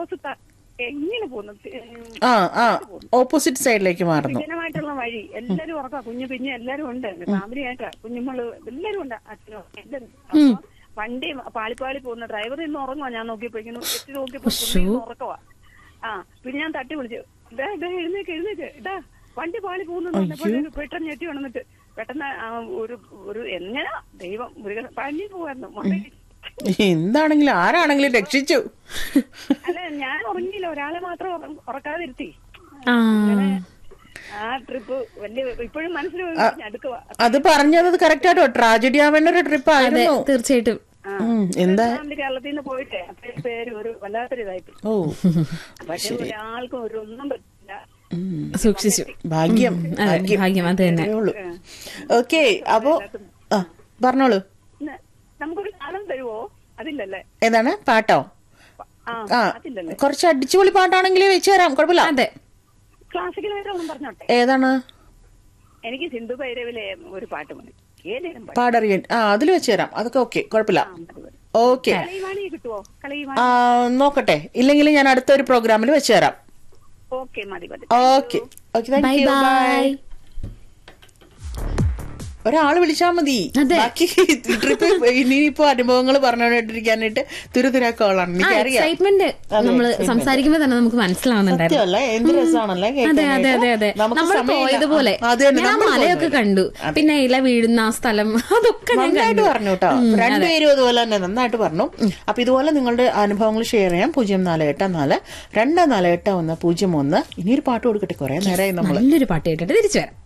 Opposite എങ്ങനെ പോകുന്നു ആ ആ ഓപ്പോസിറ്റ് സൈഡിലേക്ക് മാറുന്നു വിജനമായിട്ടുള്ള വഴി എല്ലാരും ഉറക്കാ കുഞ്ഞു പിന്നെ എല്ലാരും ഉണ്ട് ഫാമിലി ആയിട്ടാ കുഞ്ഞുമള് എല്ലാരും ഉണ്ട് അച്ഛനും എല്ലാരും അപ്പൊ വണ്ടി പാളിപ്പാളി പോകുന്ന ഡ്രൈവർ ഇന്ന് ഉറങ്ങുവാ ഞാൻ നോക്കിയപ്പോഴേക്കും എത്തി നോക്കിയപ്പോ പുള്ളി ഇന്ന് ഉറക്കവാ ആ പിന്നെ ഞാൻ തട്ടി വിളിച്ചു ഇതാ ഇതാ എഴുന്നേക്ക് എഴുന്നേക്ക് ഇതാ വണ്ടി പാളി പോകുന്നു പറഞ്ഞപ്പോഴേക്കും പെട്ടെന്ന് ഞെട്ടി വന്നിട്ട് പെട്ടെന്ന് ആ ഒരു ഒരു എങ്ങനെ ദൈവം മുരുകൻ പഞ്ഞി പോവായിരുന്നു മൊത്തം എന്താണെങ്കിലും ആരാണെങ്കിലും രക്ഷിച്ചു അല്ല ഞാൻ ഉറങ്ങിയില്ല ഒരാളെ മാത്രം ഉറ- ഉറക്കാതിരുത്തി ആ ആ ട്രിപ്പ് വലിയ ഇപ്പോഴും മനസ്സിൽ അടുക്കുക അത് പറഞ്ഞത് കറക്റ്റ് ആട്ടോ ട്രാജഡി ആവേണ്ട ഒരു ട്രിപ്പ് അതെ ആയിരുന്നു തീർച്ചയായിട്ടും ഉം, എന്താ ഫാമിലി കേരളത്തിൽ നിന്ന് പോയിട്ടേ അത്രയും പേര് ഒരു വല്ലാത്തൊരു ഇതായിട്ട് ഓ പക്ഷെ ഒരാൾക്കും ഒരു ഒന്നും പറ്റില്ല ഉം, സൂക്ഷിച്ചു ഭാഗ്യം അതെ ഭാഗ്യം അത് തന്നെ ഓക്കെ അപ്പോ ആ പറഞ്ഞോളൂ ഇന്ന് നമുക്കൊരു സാധനം തരുവോ അതില്ലല്ലേ ഏതാണ് പാട്ടോ ആ ആ അതില്ലല്ലേ കുറച്ച് അടിച്ചുപൊളി പാട്ടാണെങ്കിൽ വെച്ച് തരാം കുഴപ്പമില്ല അതെ ക്ലാസിക്കൽ ഒന്നും പറഞ്ഞോട്ടെ ഏതാണ് എനിക്ക് സിന്ധു ഭൈരവിലെ ഒരു പാട്ട് മതി ഏതേലും പാട്ട് പാടറിയൻ ആ അതിൽ വെച്ച് തരാം അതൊക്കെ ഓക്കെ കുഴപ്പമില്ല ആ, മതി, മതി. ഓക്കെ കളയുവാണി കിട്ടുവോ കളയുവാണി ആ നോക്കട്ടെ ഇല്ലെങ്കിൽ ഞാൻ അടുത്ത ഒരു പ്രോഗ്രാമിൽ വെച്ച് തരാം ഓക്കെ മതി മതി okay okay thank bye you bye bye ഒരാള് വിളിച്ചാ മതി അതെ. ബാക്കി ട്രിപ്പ് ഇനിയിപ്പോ അനുഭവങ്ങൾ പറഞ്ഞുകൊണ്ടിരിക്കാനായിട്ട് തുരുതുരാ കോളാണ് എനിക്കറിയാം എക്സൈറ്റ്മെന്റ് നമ്മള് സംസാരിക്കുമ്പോ തന്നെ നമുക്ക് മനസ്സിലാവുന്നുണ്ടായിരുന്നു സത്യമല്ലേ എന്ത് രസമാണല്ലേ അതെ അതെ അതെ കേൾക്കാനായിട്ട്? അതെ നമുക്ക് നമ്മൾ സമയമില്ല. പോയതുപോലെ ആ, അത് തന്നെ, ഞാൻ ആ നമ്മൾ മലയൊക്കെ പോയതുപോലെ. കണ്ടു പിന്നെ ഇല വീഴുന്ന ആ സ്ഥലം അതൊക്കെ ഞാൻ നന്നായിട്ട് കണ്ടു പറഞ്ഞു കേട്ടോ രണ്ടുപേരും അതുപോലെ തന്നെ നന്നായിട്ട് പറഞ്ഞു അപ്പൊ ഇതുപോലെ നിങ്ങളുടെ അനുഭവങ്ങൾ ഷെയർ ചെയ്യാം പൂജ്യം നാല് എട്ട് നാല് രണ്ട് നാല് എട്ട് ഒന്ന് പൂജ്യം ഒന്ന് ഇനിയൊരു പാട്ട് കൊടുക്കട്ടെ കുറെ നേരമായി നമ്മള് നല്ലൊരു പാട്ട് കേട്ടിട്ട് തിരിച്ചു വരാം